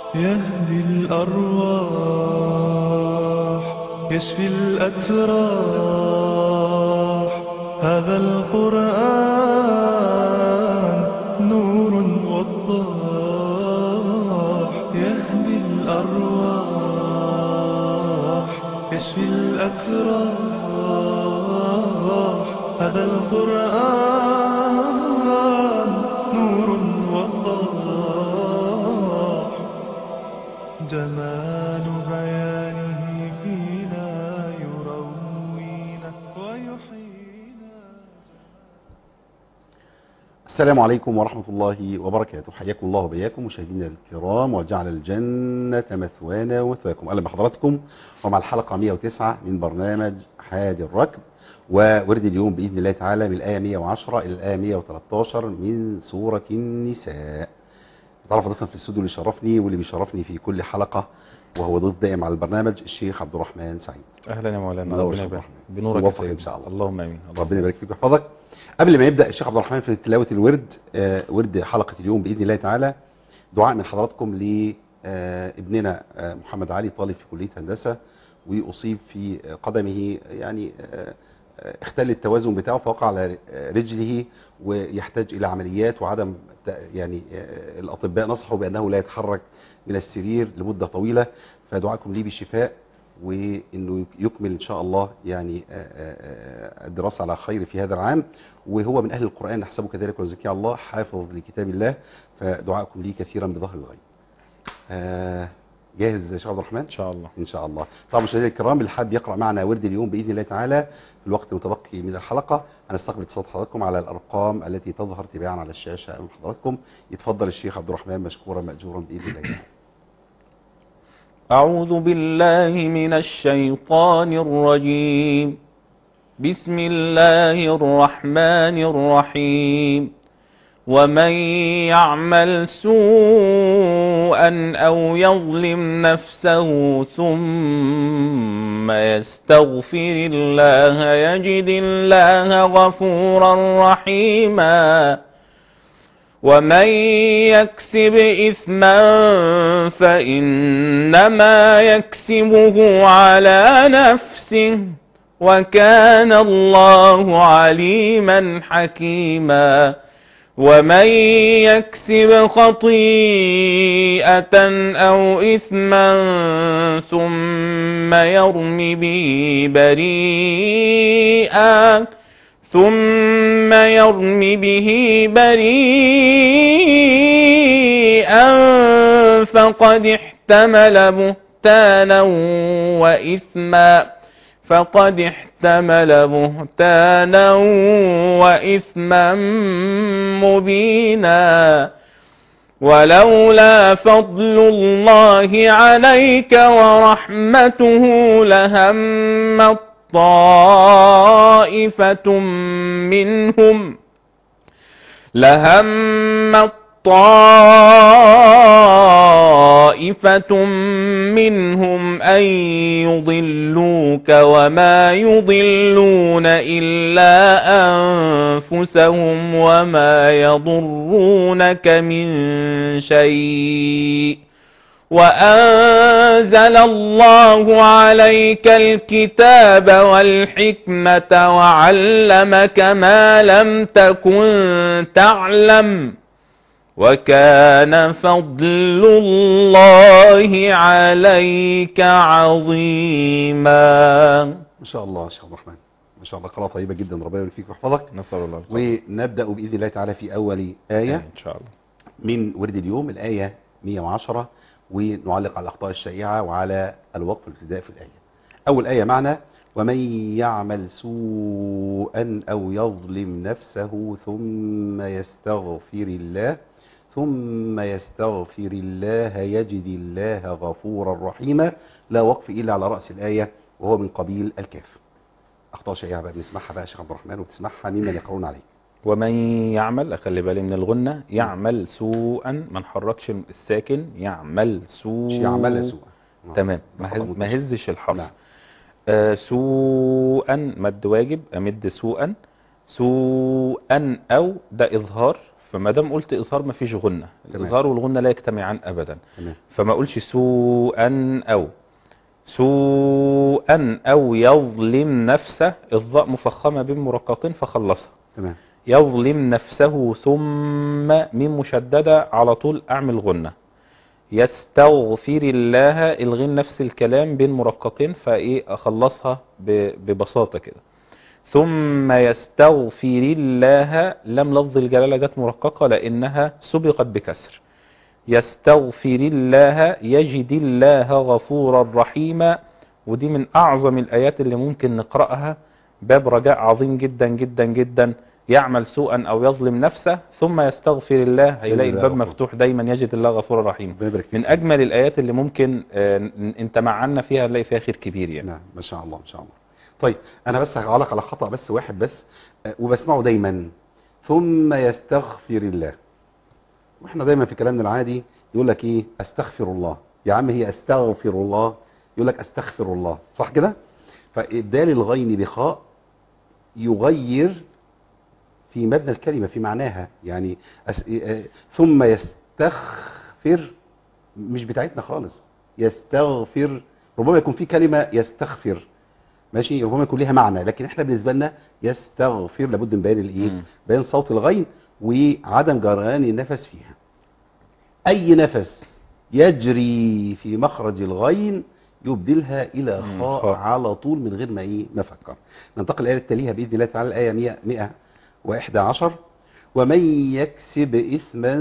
يهدي الأرواح يشفي الأتراح هذا القرآن نور وضاح يهدي الأرواح يشفي الأتراح هذا القرآن نور وضاح جمال بيانه فينا يروينا ويحيينا السلام عليكم ورحمة الله وبركاته حياكم الله وبياكم مشاهدينا الكرام وجعل الجنة مثوانا ومثواكم أهلا بحضراتكم ومع الحلقة 109 من برنامج حاد الركب وورد اليوم بإذن الله تعالى من الآية 110 إلى الآية 113 من سورة النساء طرف ضيفنا في الاستوديو اللي شرفني واللي بيشرفني في كل حلقة وهو ضيف دائم على البرنامج الشيخ عبد الرحمن سعيد اهلا يا مولانا منور ربنا شيخ يبارك الرحمن. بنورك موفق يا سيدي. إن شاء الله. اللهم امين اللهم ربنا يبارك فيك ويحفظك قبل ما يبدا الشيخ عبد الرحمن في تلاوه الورد آه، ورد حلقه اليوم باذن الله تعالى دعاء من حضراتكم لابننا محمد علي طالب في كليه هندسه واصيب في آه، قدمه يعني آه، آه، اختل التوازن بتاعه فوقع على آه، رجله ويحتاج الى عمليات وعدم ت- يعني آه، الاطباء نصحوا بانه لا يتحرك من السرير لمده طويله فدعاءكم لي بالشفاء وانه يكمل ان شاء الله يعني آه، آه، آه، الدراسه على خير في هذا العام وهو من اهل القران نحسبه كذلك ونزكي على الله حافظ لكتاب الله فدعاءكم لي كثيرا بظهر الغيب. آه، جاهز يا شيخ عبد الرحمن؟ ان شاء الله ان شاء الله. طبعا مشاهدينا الكرام اللي حابب يقرا معنا ورد اليوم باذن الله تعالى في الوقت المتبقي من الحلقه هنستقبل اتصالات حضراتكم على الارقام التي تظهر تباعا على الشاشه امام حضراتكم يتفضل الشيخ عبد الرحمن مشكورا ماجورا باذن الله تعالى. اعوذ بالله من الشيطان الرجيم بسم الله الرحمن الرحيم ومن يعمل سوءا او يظلم نفسه ثم يستغفر الله يجد الله غفورا رحيما ومن يكسب إثما فإنما يكسبه على نفسه وكان الله عليما حكيما ومن يكسب خطيئة أو إثما ثم يرم به بريئا ثم يرم به بريئا فقد احتمل بهتانا وإثما فقد احتمل بهتانا وإثما مبينا ولولا فضل الله عليك ورحمته لهم طائفة منهم لهم طائفة منهم أن يضلوك وما يضلون إلا أنفسهم وما يضرونك من شيء وأنزل الله عليك الكتاب والحكمة وعلمك ما لم تكن تعلم وكان فضل الله عليك عظيما ما شاء الله يا شيخ عبد الرحمن ما شاء الله قراءه طيبه جدا ربنا يبارك فيك ويحفظك نسأل الله العافية. ونبدا باذن الله تعالى في اول ايه ان شاء الله من ورد اليوم الآية 110 ونعلق على الأخطاء الشائعة وعلى الوقف الابتداء في الآية أول آية معنا ومن يعمل سوءا أو يظلم نفسه ثم يستغفر الله ثم يستغفر الله يجد الله غفورا رحيما لا وقف إلا على رأس الآية وهو من قبيل الكاف أخطاء شائعة بقى بنسمعها بقى يا شيخ عبد الرحمن وبتسمعها ممن يقرون عليك ومن يعمل اخلي بالي من الغنة يعمل سوءا ما نحركش الساكن يعمل سوء مش يعمل سوءا تمام ده ما خطأ هز- ما منتشر. هزش الحرف نعم. آه سوءا مد واجب امد سوءا سوءا او ده اظهار فما دام قلت اظهار ما فيش غنه تمام. الاظهار والغنه لا يجتمعان ابدا تمام فما اقولش سوءا او سوءا او يظلم نفسه الضاء مفخمه بين مرققين فخلصها تمام يظلم نفسه ثم من مشددة على طول أعمل غنة يستغفر الله الغين نفس الكلام بين مرققين فإيه أخلصها ب- ببساطة كده ثم يستغفر الله لم لفظ الجلالة جت مرققة لأنها سبقت بكسر يستغفر الله يجد الله غفورا رحيما ودي من أعظم الآيات اللي ممكن نقرأها باب رجاء عظيم جدا جدا جدا يعمل سوءا أو يظلم نفسه ثم يستغفر الله هيلاقي يجد الله الباب غفورا. مفتوح دايما يجد الله غفورا رحيما ربنا يبارك فيك. من أجمل الآيات اللي ممكن آه، ن- انت معنا فيها نلاقي فيها خير كبير يعني نعم ما شاء الله ما شاء الله طيب انا بس هعلق على خطأ بس واحد بس آه، وبسمعه دايما ثم يستغفر الله واحنا دايما في كلامنا العادي يقول لك ايه استغفر الله يا عم هي استغفر الله يقول لك استغفر الله صح كده فابدال الغين بخاء يغير في مبنى الكلمة في معناها يعني أس... آه، ثم يستغفر مش بتاعتنا خالص يستغفر ربما يكون في كلمة يستغفر ماشي ربما يكون ليها معنى لكن احنا بالنسبة لنا يستغفر لابد من بيان الايه مم. بيان صوت الغين وعدم جريان النفس فيها اي نفس يجري في مخرج الغين يبدلها الى مم، خاء خاء. على طول من غير ما ايه ما افكر ننتقل الايه التاليه باذن الله تعالى الايه 100 111 ومن يكسب اثما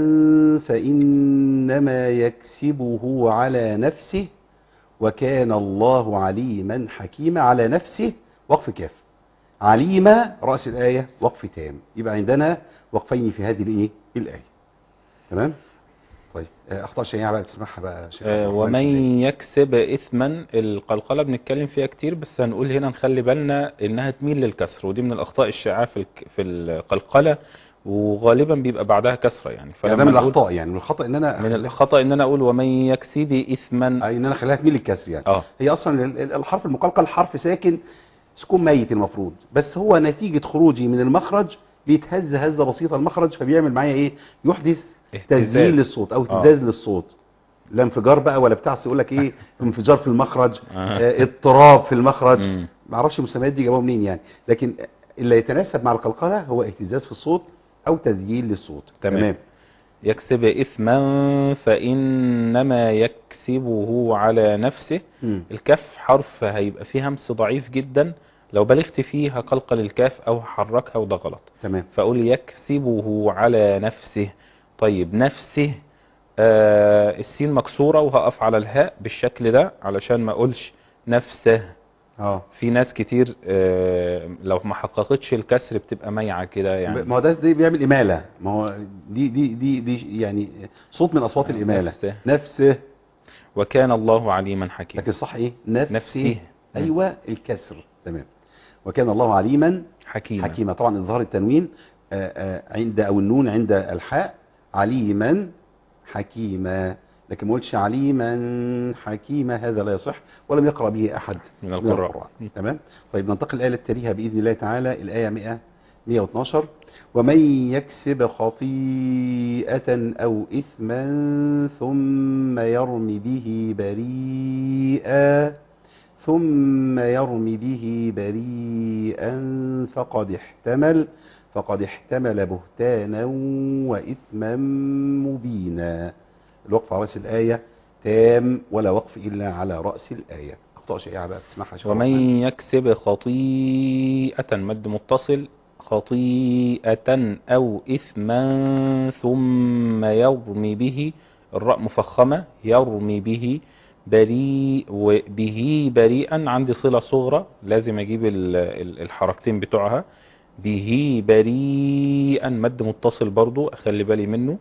فانما يكسبه على نفسه وكان الله عليما حكيما على نفسه وقف كاف عليما رأس الآية وقف تام يبقى عندنا وقفين في هذه الإيه الآية تمام طيب آه، أخطاء شيئا بقى تسمعها بقى يا شيخ عبد آه، الرحمن ومن في الآية. يكسب إثما القلقلة بنتكلم فيها كتير بس هنقول هنا نخلي بالنا إنها تميل للكسر ودي من الأخطاء الشائعة في الك- في القلقلة وغالبا بيبقى بعدها كسرة يعني يعني ده فلما من نقول- الأخطاء يعني من الخطأ إن أنا من أخليها- الخطأ إن أنا أقول ومن يكسب إثما أي إن أنا أخليها تميل للكسر يعني اه هي أصلا ال- ال- الحرف المقلقل حرف ساكن سكون ميت المفروض بس هو نتيجة خروجي من المخرج بيتهز هزة بسيطة المخرج فبيعمل معايا إيه يحدث اهتزاز. تسجيل للصوت او آه. اهتزاز للصوت لا انفجار بقى ولا بتاع يقول لك ايه انفجار في المخرج آه. آه، اضطراب في المخرج مم. ما اعرفش المسميات دي جابوها منين يعني لكن اللي يتناسب مع القلقله هو اهتزاز في الصوت او تسجيل للصوت تمام. يكسب إثما فإنما يكسبه على نفسه مم. الكاف حرف هيبقى فيه همس ضعيف جدا لو بلغت فيه هقلقل الكاف أو هحركها وده غلط تمام فأقول يكسبه على نفسه طيب نفسه آه السين مكسورة وهقف على الهاء بالشكل ده علشان ما أقولش نفسه اه في ناس كتير آه لو ما حققتش الكسر بتبقى ميعة كده يعني ما هو ده دي بيعمل اماله ما هو دي دي دي دي يعني صوت من اصوات آه، الاماله نفسه. نفسه وكان الله عليما حكيما لكن صح ايه نفسه, نفسه. ايوه الكسر تمام وكان الله عليما حكيما حكيمة طبعا إظهار التنوين آه، آه، عند أو النون عند الحاء عليما حكيما لكن ما قلتش عليما حكيما هذا لا يصح ولم يقرأ به أحد من القراء. تمام طيب ننتقل الآية التالية بإذن الله تعالى الآية 100 112 ومن يكسب خطيئة أو إثما ثم يرم به بريئا ثم يرم به بريئا فقد احتمل فقد احتمل بهتانا وإثما مبينا الوقف على رأس الآية تام ولا وقف إلا على رأس الآية أخطاء شائعة بقى تسمعها شيخ ومن الرحمن. يكسب خطيئة مد متصل خطيئة أو إثما ثم يرمي به الراء مفخمة يرمي به بريء وبه بريئا عندي صلة صغرى لازم أجيب ال- ال- الحركتين بتوعها به بريئا مد متصل برضو أخلي بالي منه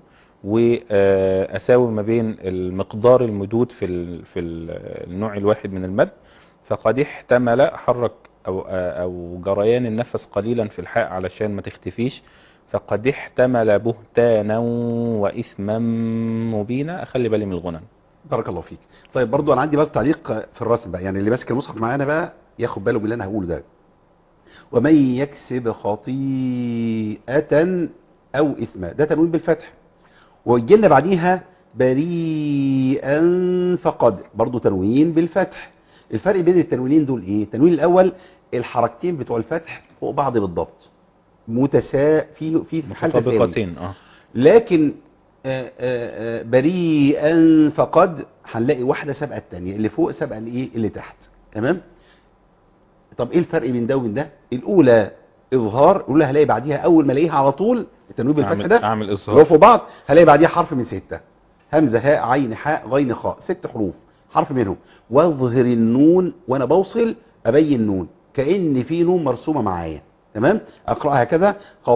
وأساوي ما بين المقدار المدود في ال- في ال- النوع الواحد من المد فقد احتمل حرك أو, أو جريان النفس قليلا في الحاء علشان ما تختفيش فقد احتمل بهتانا وإثما مبينا أخلي بالي من الغنن بارك الله فيك طيب برضو أنا عندي بقى تعليق في الرسم بقى يعني اللي ماسك المصحف معانا بقى ياخد باله من اللي أنا هقوله ده ومن يكسب خطيئة او اثما ده تنوين بالفتح ويجي لنا بعديها بريئا فقد برضو تنوين بالفتح الفرق بين التنوينين دول ايه التنوين الاول الحركتين بتوع الفتح فوق بعض بالضبط متسا في في في حال تساوي متطابقتين اه لكن آه، آه، آه، بريئا فقد هنلاقي واحده سابقه الثانيه اللي فوق سابقه الايه اللي تحت تمام طب ايه الفرق بين ده وبين ده الاولى اظهار الاولى هلاقي بعديها اول ما الاقيها على طول التنوين بالفتح اعمل ده اعمل اللي هو اظهار فوق بعض هلاقي بعديها حرف من ستة همزة هاء عين حاء غين خاء ست حروف حرف منهم واظهر النون وانا بوصل ابين نون كأن في نون مرسومة معايا تمام اقرأها كده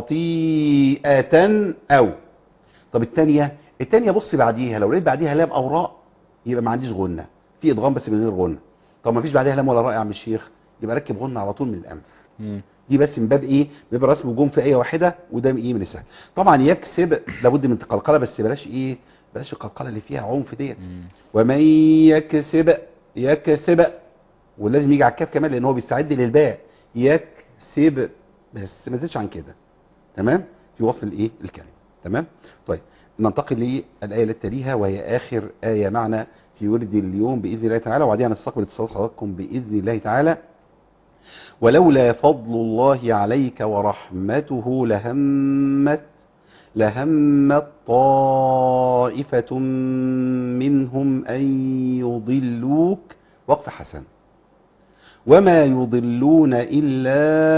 خطيئة او طب الثانية الثانية بص بعديها لو لقيت بعديها لام او راء يبقى ما عنديش غنة في ادغام بس من غير غنة طب ما فيش بعديها لام ولا راء يا عم الشيخ يبقى ركب غنة على طول من الانف مم. دي بس من باب ايه بيبقى رسم الجون في ايه واحده وده ايه من السهل طبعا يكسب لابد من قلقله بس بلاش ايه بلاش القلقله اللي فيها عنف ديت مم. ومن يكسب يكسب ولازم يجي على الكاف كمان لان هو بيستعد للباء يكسب بس ما تزيدش عن كده تمام في وصل الايه الكلمه تمام طيب ننتقل للايه اللي تليها وهي اخر ايه معنا في ورد اليوم باذن الله تعالى وبعدين نستقبل اتصالات حضراتكم باذن الله تعالى ولولا فضل الله عليك ورحمته لهمت لهمت طائفة منهم أن يضلوك وقف حسن وما يضلون إلا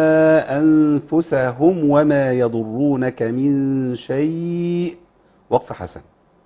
أنفسهم وما يضرونك من شيء وقف حسن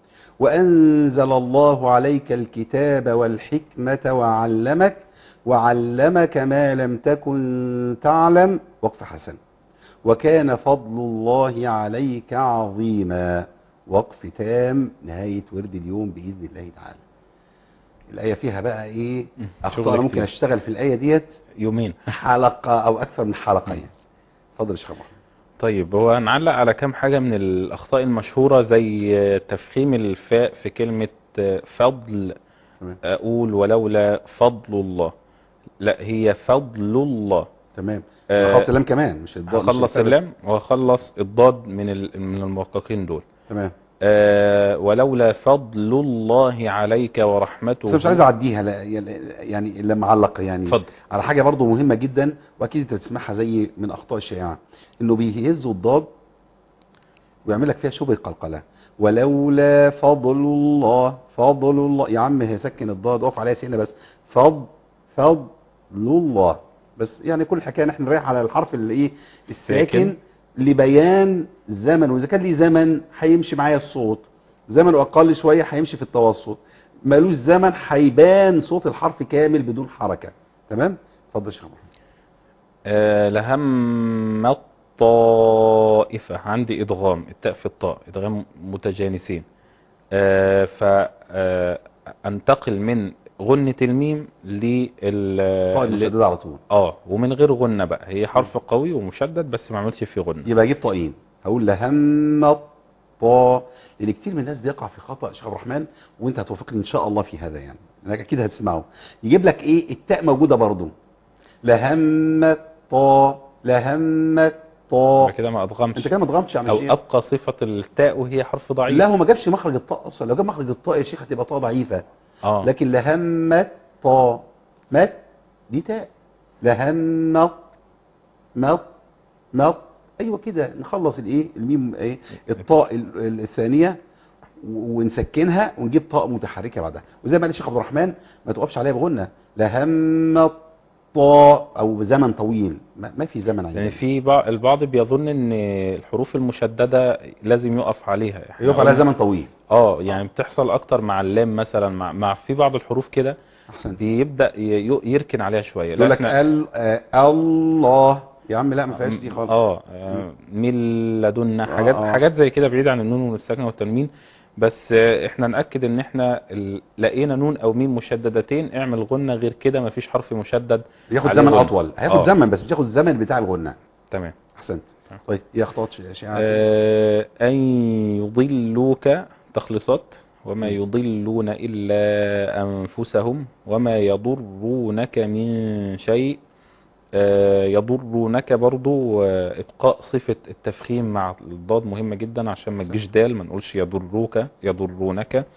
وأنزل الله عليك الكتاب والحكمة وعلمك وعلمك ما لم تكن تعلم وقف حسن وكان فضل الله عليك عظيما وقف تام نهاية ورد اليوم بإذن الله تعالى الآية فيها بقى إيه مم. أخطاء شغل أنا ممكن كتير. أشتغل في الآية ديت يومين حلقة أو أكثر من حلقة يعني اتفضل يا شيخ أبو أحمد. طيب هو هنعلق على كام حاجة من الأخطاء المشهورة زي تفخيم الفاء في كلمة فضل تمام أقول ولولا فضل الله لا هي فضل الله تمام آه، خلاص اللام كمان مش الضاد مش هخلص الفاء بس. اللام وهخلص الضاد من ال- من المحققين دول تمام آه، ولولا فضل الله عليك ورحمته بس أنا مش عايز اعديها لا يعني لما علق يعني اتفضل على حاجه برضو مهمه جدا واكيد انت بتسمعها زي من اخطاء الشائعه انه بيهزوا الضاد ويعمل لك فيها شبه قلقله ولولا فضل الله فضل الله يا عم هي سكن الضاد اقف عليها سنه بس فضل فضل الله بس يعني كل الحكايه ان احنا نريح على الحرف اللي ايه الساكن ساكن. لبيان زمن واذا كان ليه زمن هيمشي معايا الصوت زمنه اقل شويه هيمشي في التوسط مالوش زمن هيبان صوت الحرف كامل بدون حركه تمام اتفضل يا شيخ محمد. آه، لهم الطائفة عندي إدغام التاء في الطاء إدغام متجانسين آه، فأنتقل من غنة الميم لل طاء لل- المشدده على طول اه ومن غير غنة بقى هي حرف قوي ومشدد بس ما عملش فيه غنة يبقى اجيب طائين هقول لهم الطاء لان كتير من الناس بيقع في خطا يا شيخ عبد الرحمن وانت هتوافقني ان شاء الله في هذا يعني لانك اكيد هتسمعه يجيب لك ايه التاء موجوده برضو لهم الطاء لهم الطاء يبقى كده ما أدغمش انت كده ما اتغمتش يا عم أو الشيخ أبقى صفة التاء وهي حرف ضعيف لا هو ما جابش مخرج الطاء اصلا لو جاب مخرج الطاء يا شيخ هتبقى طاء ضعيفه اه لكن لهمت طا مت دي تاء لهمت مط مط ايوه كده نخلص الايه الميم ايه الطاء ال- ال- الثانيه و- ونسكنها ونجيب طاء متحركه بعدها وزي ما قال الشيخ عبد الرحمن ما توقفش عليها بغنه لهمت طاء او زمن طويل ما, ما في زمن لأن عندنا في بع- البعض بيظن إن الحروف المشددة لازم يقف عليها إحنا يقف عليها قلنا- زمن طويل اه يعني بتحصل أكتر مع اللام مثلا مع, مع في بعض الحروف كده احسن بيبدأ ي- ي- يركن عليها شوية يقول لك إحنا- قال آه الله يا عم لا ما فيهاش دي خالص اه آه، من لدنا آه، حاجات آه. حاجات زي كده بعيدة عن النون والساكنة والتنوين بس آه، احنا نأكد ان احنا ال- لقينا نون او ميم مشددتين اعمل غنة غير كده مفيش حرف مشدد ياخد عليه زمن غنة. اطول هياخد آه. زمن بس مش هياخد الزمن بتاع الغنه تمام احسنت آه. طيب ايه اخطاء ش- شائعه آه، ان يضلوك تخلصات وما يضلون الا انفسهم وما يضرونك من شيء آه، يضرونك برضو آه، ابقاء صفة التفخيم مع الضاد مهمة جدا عشان ما تجيش دال ما نقولش يضروك يضرونك آه،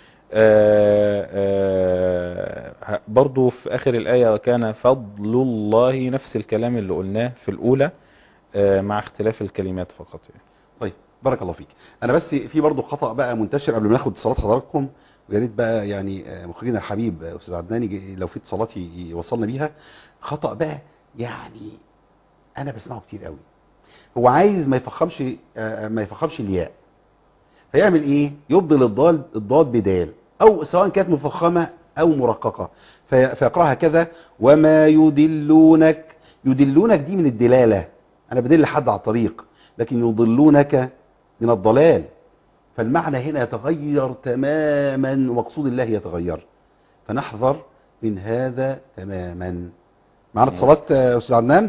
آه، ه- برضو في اخر الآية كان فضل الله نفس الكلام اللي قلناه في الاولى آه، مع اختلاف الكلمات فقط يعني. طيب بارك الله فيك انا بس في برضه خطا بقى منتشر قبل ما ناخد اتصالات حضراتكم ويا ريت بقى يعني آه، مخرجنا الحبيب آه، استاذ عدنان يجي- لو في اتصالات ي- يوصلنا بيها خطا بقى يعني انا بسمعه كتير قوي هو عايز ما يفخمش آه، ما يفخمش الياء هيعمل ايه يبدل الضال الضاد بدال او سواء كانت مفخمه او مرققه في- فيقراها كذا وما يدلونك يدلونك دي من الدلاله انا بدل حد على الطريق لكن يضلونك من الضلال فالمعنى هنا يتغير تماما ومقصود الله يتغير فنحذر من هذا تماما معنا اتصالات آه، استاذ عدنان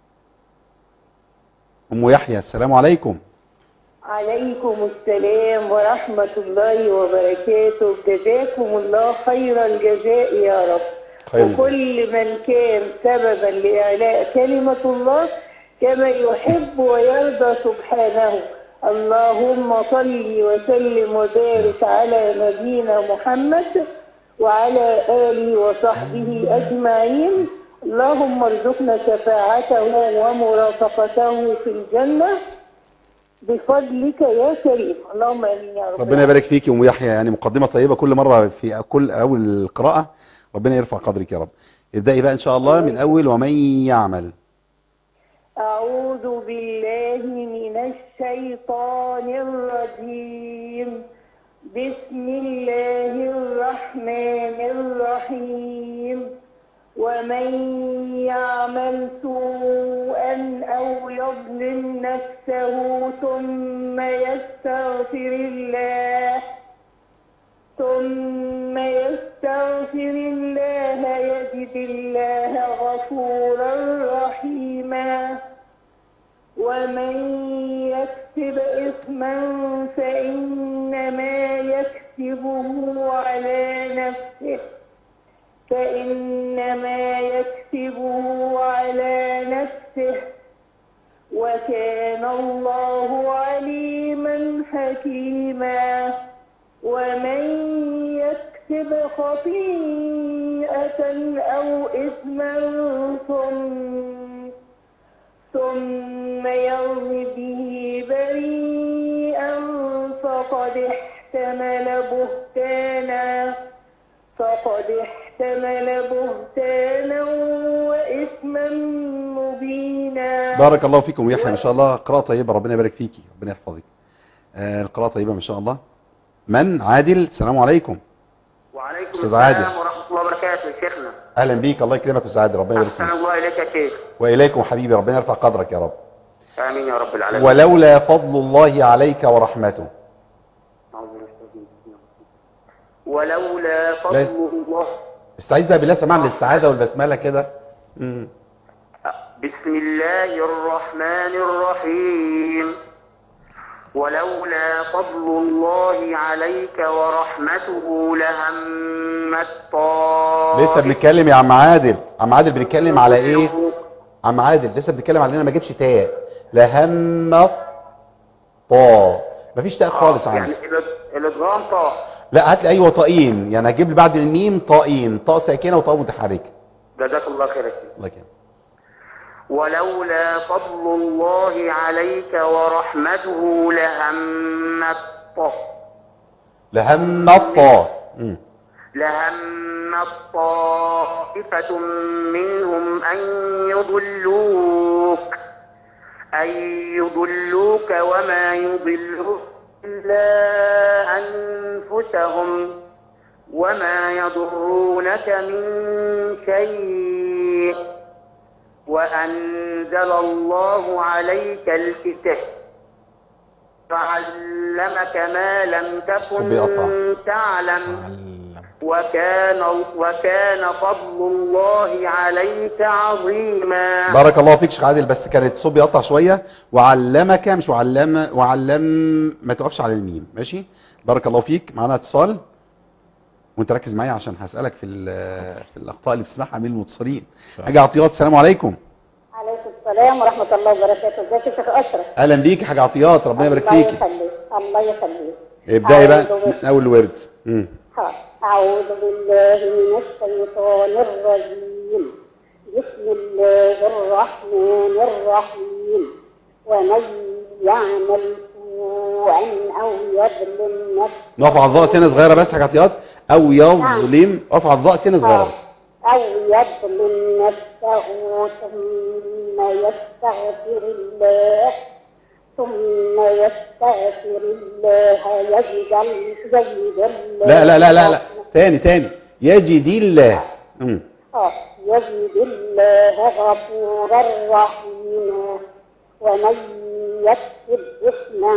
ام يحيى السلام عليكم عليكم السلام ورحمة الله وبركاته جزاكم الله خير الجزاء يا رب خير الجزاء. وكل من كان سببا لإعلاء كلمة الله كما يحب ويرضى سبحانه اللهم صل وسلم وبارك على نبينا محمد وعلى آله وصحبه أجمعين اللهم ارزقنا شفاعته ومرافقته في الجنة بفضلك يا كريم اللهم امين يا رب ربنا يبارك فيك يا ام يحيى يعني مقدمه طيبه كل مره في كل اول قراءه ربنا يرفع قدرك يا رب ابدأي بقى ان شاء الله من اول ومن يعمل أعوذ بالله من الشيطان الرجيم بسم الله الرحمن الرحيم ومن يعمل سوءا أو يظلم نفسه ثم يستغفر الله ثم يستغفر الله يجد الله غفورا رحيما ومن يكسب إثما فإنما يكسبه على نفسه فإنما يكسبه على نفسه وكان الله عليما حكيما ومن يكسب خطيئة أو إثما ثم ثم يرم به بريئا فقد احتمل بهتانا فقد احتمل بهتانا وإثما مبينا بارك الله فيكم يحيى ما شاء الله قراءة طيبة ربنا يبارك فيكي ربنا يحفظك آه القراءة طيبة ما شاء الله من عادل السلام عليكم وعليكم أستاذ السلام عادل. ورحمة الله وبركاته شيخنا اهلا بيك الله يكرمك يا استاذ عادل ربنا يبارك أحسن فيك الله إليك يا شيخ واليكم حبيبي ربنا يرفع قدرك يا رب آمين يا رب العالمين ولولا فضل الله عليك ورحمته أعوذ بالله من الشيطان الرجيم. ولولا فضل الله استعيذ بقى بالله سمعنا للسعادة والبسملة كده مم. بسم الله الرحمن الرحيم ولولا فضل الله عليك ورحمته لهمت طائف لسه بنتكلم يا عم عادل عم عادل بنتكلم على ايه عم عادل لسه بنتكلم على ان انا ما اجيبش تاء لهم طا مفيش تاء خالص عندي يعني الاد- الادغام طاء لا هات لي ايوه طائين يعني هجيب لي بعد الميم طائين طاء ساكنه وطاء متحركه جزاك الله خير يا شيخ الله يكرمك ولولا فضل الله عليك ورحمته لهمت طائف لهم الطاء مم. لهمت طائفة منهم أن يضلوك أن يضلوك وما يضلون إلا أنفسهم وما يضرونك من شيء وأنزل الله عليك الكتاب فعلمك ما لم صوت بيقطع. تكن تعلم وكان وكان فضل الله عليك عظيما بارك الله فيك شيخ عادل بس كانت صوت بيقطع شويه وعلمك مش وعلم وعلم ما تقفش على الميم ماشي بارك الله فيك معانا اتصال وانت ركز معايا عشان هسالك في ال- في الاخطاء اللي بتسمعها من المتصلين اجي عطيات السلام عليكم السلام ورحمة الله وبركاته ازيك يا شيخ أشرف اهلا بيك يا حاج عطيات ربنا يبارك الله فيكي يخليك الله يخليك ابدأي بقى أعوذ بال- من اول الورد مم. ها. أعوذ بالله من الشيطان الرجيم بسم الله الرحمن الرحيم ومن يعمل سوءا أو يظلم نفسه نقف على الضاء سنه صغيره بس يا حاج عطيات او يظلم اقف على الضاء سنه صغيره بس أو يظلم نفسه ثم يستغفر الله ثم يستغفر الله يجد يجد الله لا لا لا لا لا تاني تاني يجد الله مم. آه، يجد الله غفورا رحيما ومن يكسب إثما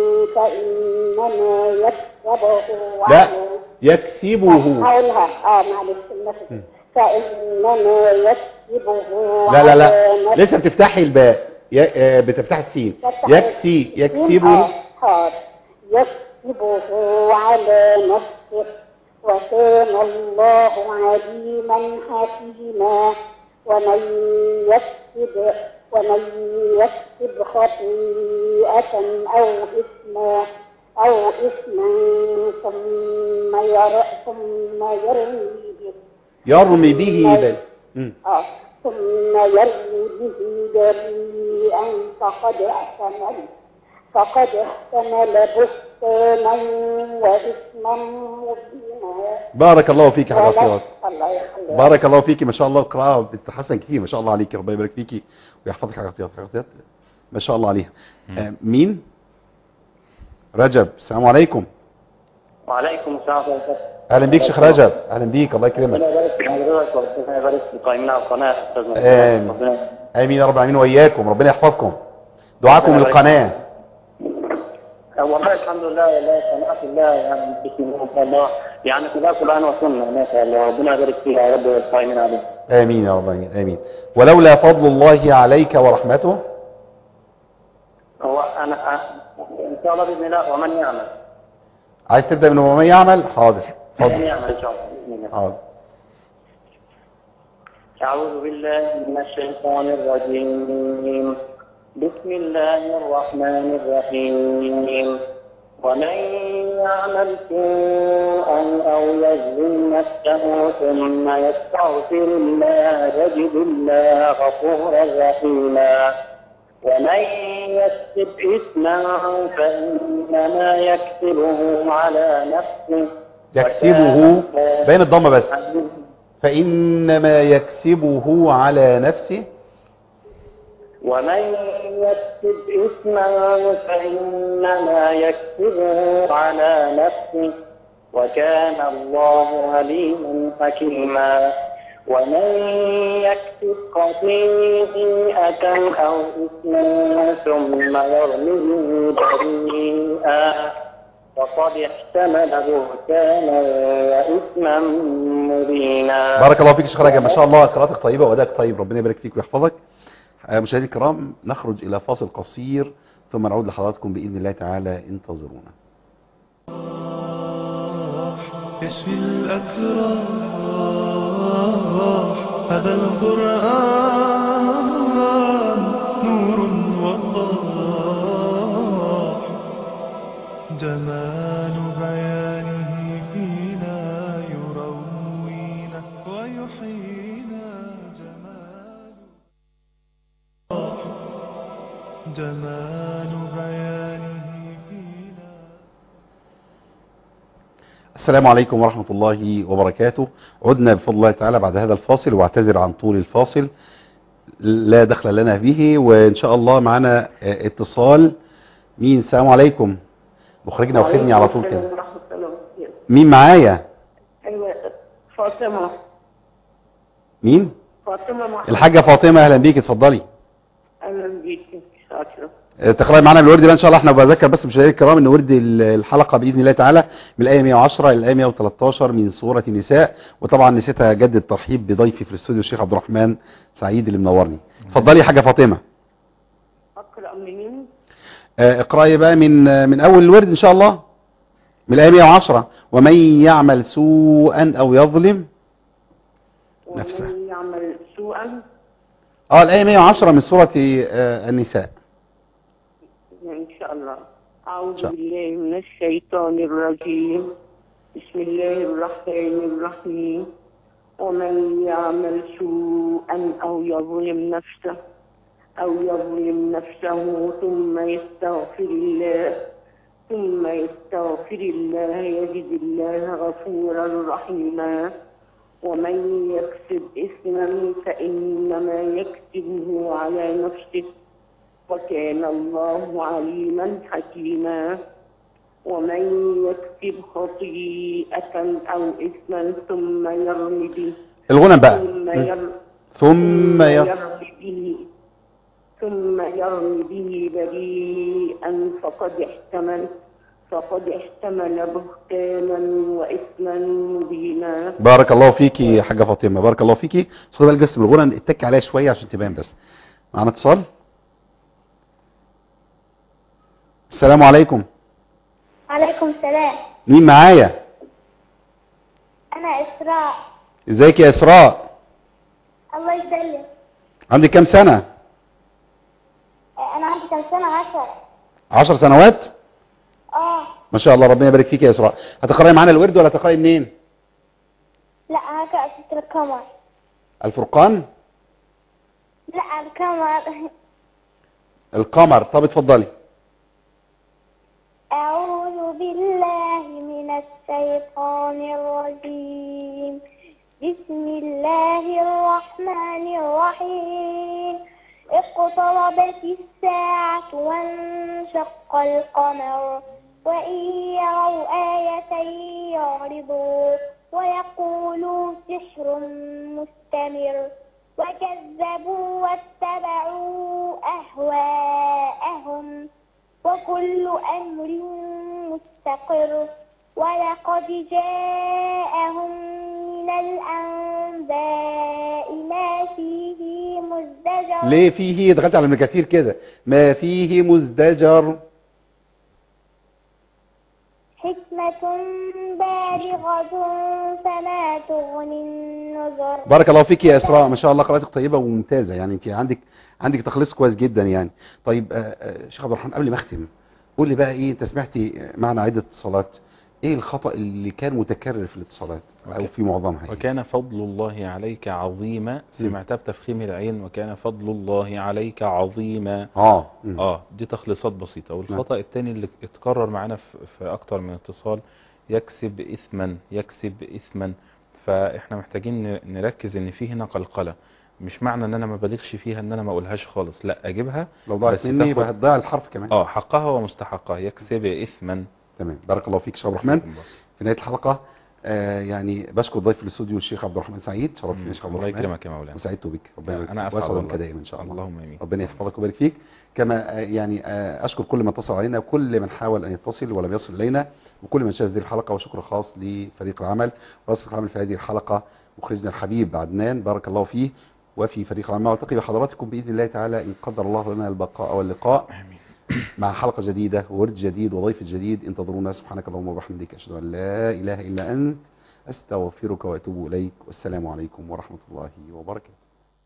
فإنما يكسبه لا على يكسبه هقولها اه معلش النفس فإنما يكسبه لا لا لا على نفسه. لسه بتفتحي الباء ي- آه، بتفتحي السين بفتح يكسي السين. يكسبه آه، حاضر يكسبه على نفسه وكان الله عليما حكيما ومن يكسب ومن يكسب خطيئة أو إثما أو إثما ثم ير ثم يرمي به يرمي به بل مم. آه. ثم يرمي به بريئا فقد احتمل فقد احتمل بهتانا واثما مبينا بارك الله فيك يا حاج ولا- عطيات الله يخليك بارك الله فيكي ما شاء الله القراءة بتتحسن كتير ما شاء الله عليكي ربنا يبارك فيكي ويحفظك حاجة عطيات حاجة عطيات ما شاء الله عليها آه مين رجب السلام عليكم وعليكم السلام ورحمة الله اهلا بيك شيخ رجب اهلا بيك الله يكرمك ربنا يبارك في حضرتك وربنا يبارك في قائمين على القناة يا أستاذنا آمين. ربنا امين يا رب العالمين واياكم ربنا يحفظكم دعاكم ربنا يبارك للقناة والله الحمد لله والله قناة الله يعني بسم الله ما شاء الله يعني كلها قرآن وسنة ما شاء الله ربنا يبارك فيها يا رب والقائمين عليه امين يا رب العالمين امين ولولا فضل الله عليك ورحمته هو أنا أ- إن شاء الله بإذن الله ومن يعمل عايز تبدأ من ومن يعمل حاضر ومن اتفضل يعمل إن شاء الله بإذن الله حاضر أعوذ بالله من الشيطان الرجيم بسم الله الرحمن الرحيم ومن يعمل سوءا أو يظلم نفسه ثم يستغفر الله يجد الله غفورا رحيما ومن يكسب إثما فإنما يكسبه على نفسه يكسبه وكان بين الضمة بس الله فإنما يكسبه على نفسه ومن يكسب إثما فإنما يكسبه على نفسه وكان الله عليما حكيما ومن يكسب خطيئة أو إثما ثم يرميه بريئا فقد احتمل بهتانا وإثما مبينا بارك الله فيك يا شيخ رجب ما شاء الله قراءتك طيبة وأدائك طيب ربنا يبارك فيك ويحفظك آه، مشاهدينا الكرام نخرج إلى فاصل قصير ثم نعود لحضراتكم بإذن الله تعالى انتظرونا يشفي الأتراح هذا القرآن نور وضاح جمال بيانه فينا يروينا ويحيينا جمال جمال بيانه فينا السلام عليكم ورحمة الله وبركاته عدنا بفضل الله تعالى بعد هذا الفاصل واعتذر عن طول الفاصل لا دخل لنا به وإن شاء الله معنا آه، اتصال مين السلام عليكم مخرجنا واخدني على طول كده ورحمة الله وبركاته. مين معايا أيوة فاطمة مين فاطمة محمد الحاجة فاطمة أهلا بيك اتفضلي أهلا بيك شاكرة آه، تقرأي معنا الورد بقى ان شاء الله احنا بذكر بس مشاهدينا الكرام ان ورد ال- الحلقه باذن الله تعالى من الايه 110 للايه 113 من سوره النساء وطبعا نسيت اجدد الترحيب بضيفي في الاستوديو الشيخ عبد الرحمن سعيد اللي منورني اتفضلي يا حاجه فاطمه أقرأ منين آه، اقراي بقى من آه، من اول الورد ان شاء الله من الايه 110 ومن يعمل سوءا او يظلم نفسه. ومن يعمل سوءا اه الآية 110 من سورة آه، النساء إن شاء الله أعوذ شاء. بالله من الشيطان الرجيم بسم الله الرحمن الرحيم ومن يعمل سوءا أو يظلم نفسه أو يظلم نفسه ثم يستغفر الله ثم يستغفر الله يجد الله غفورا رحيما ومن يكسب إثما فإنما يكسبه على نفسه وكان الله عليما حكيما ومن يكسب خطيئة أو إثما ثم يرمي به الغنى بقى ثم يرمي ثم ي... يرمي به ثم يرمي به بريئا فقد احتمل فقد احتمل بهتانا وإثما مبينا بارك الله فيكي يا حاجة فاطمة بارك الله فيكي بس خد بالك بس من الغنى اتك عليها شوية عشان تبان بس معنا اتصال السلام عليكم عليكم السلام مين معايا أنا إسراء ازيك يا اسراء الله يسلم عندك كام سنة أنا عندي كم سنة عشرة عشر سنوات آه ما شاء الله ربنا يبارك فيك يا اسراء هتقرأي معانا الورد ولا هتقرأي منين لا هقرأ سورة القمر الفرقان لا القمر القمر طب اتفضلي أعوذ بالله من الشيطان الرجيم بسم الله الرحمن الرحيم اقتربت الساعة وانشق القمر وإن يروا آية يعرضوا ويقولوا سحر مستمر وكذبوا واتبعوا أهواءهم وكل أمر مستقر ولقد جاءهم من الأنباء ما فيه مزدجر ليه فيه دخلت على ابن كثير كده ما فيه مزدجر حكمة بالغة فما تغني النذر بارك الله فيك يا اسراء ما شاء الله قراءتك طيبه وممتازه يعني انت عندك عندك تخليص كويس جدا يعني طيب آه، آه، شيخ عبد الرحمن قبل ما اختم قول لي بقى ايه انت سمعتي معنا عده اتصالات ايه الخطا اللي كان متكرر في الاتصالات او وك- في معظمها يعني؟ وكان فضل الله عليك عظيما سمعتها بتفخيم العين وكان فضل الله عليك عظيما اه مم. اه دي تخليصات بسيطة والخطأ التاني اللي اتكرر معانا في, في اكتر من اتصال يكسب اثما يكسب اثما فاحنا محتاجين ن- نركز ان في هنا قلقلة مش معنى ان انا ما بلغش فيها ان انا ما اقولهاش خالص لا اجيبها لو ضاعت بس مني يبقى تاخد- هتضيع الحرف كمان اه حقها ومستحقها يكسب اثما تمام بارك الله فيك شيخ عبد الرحمن في نهايه الحلقه آه يعني بشكر ضيف الاستوديو الشيخ عبد الرحمن سعيد شرفتني يا شيخ عبد الله الرحمن يكرمك يا مولانا وسعدت بك ربنا يبارك انا فيك اسعد واسعد والله. بك دايما ان شاء الله اللهم امين ربنا يحفظك ويبارك فيك كما آه، يعني آه، اشكر كل من اتصل علينا وكل من حاول ان يتصل ولم يصل الينا وكل من شاهد هذه الحلقه وشكر خاص لفريق العمل ورئيس فريق العمل في هذه الحلقه مخرجنا الحبيب عدنان بارك الله فيه وفي فريق العمل والتقي بحضراتكم باذن الله تعالى ان قدر الله لنا البقاء واللقاء امين مع حلقه جديده وورد جديد وضيف جديد انتظرونا سبحانك اللهم وبحمدك اشهد ان لا اله الا انت استغفرك واتوب اليك والسلام عليكم ورحمه الله وبركاته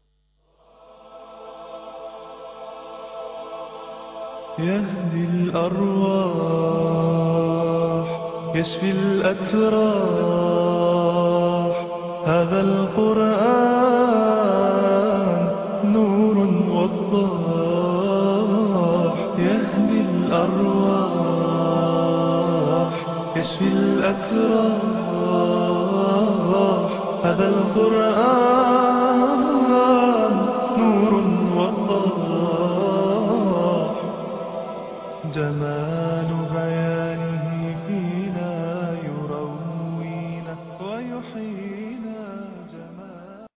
يهدي الأرواح يشفي الأتراح هذا القرآن نور وضاح يهدي الأرواح يشفي الأتراح هذا القرآن نور وضاح جمال